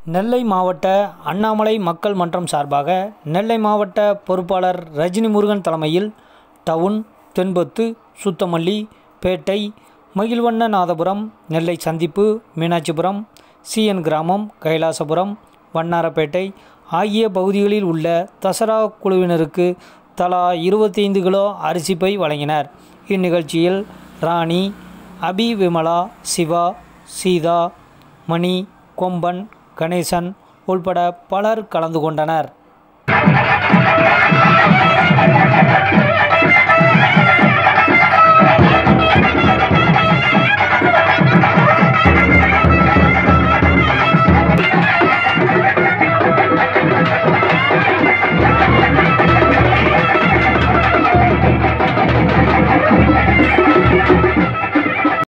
நெல்லை மாவட்ட அண்ணாமலை மக்கள் மன்றம் சார்பாக நெல்லை மாவட்ட பொறுப்பாளர் ரஜினி முருகன் தலைமையில் டவுன் தென்பத்து சுத்தமல்லி பேட்டை மகிழ்வண்ணநாதபுரம் நெல்லை சந்திப்பு மீனாட்சிபுரம் சிஎன் கிராமம் கைலாசபுரம் வண்ணாரப்பேட்டை ஆகிய பகுதிகளில் உள்ள தசரா குழுவினருக்கு தலா இருபத்தைந்து கிலோ அரிசி பை வழங்கினர் இந்நிகழ்ச்சியில் ராணி அபி விமலா சிவா சீதா மணி கொம்பன் கணேசன் உள்பட பலர் கலந்து கொண்டனர்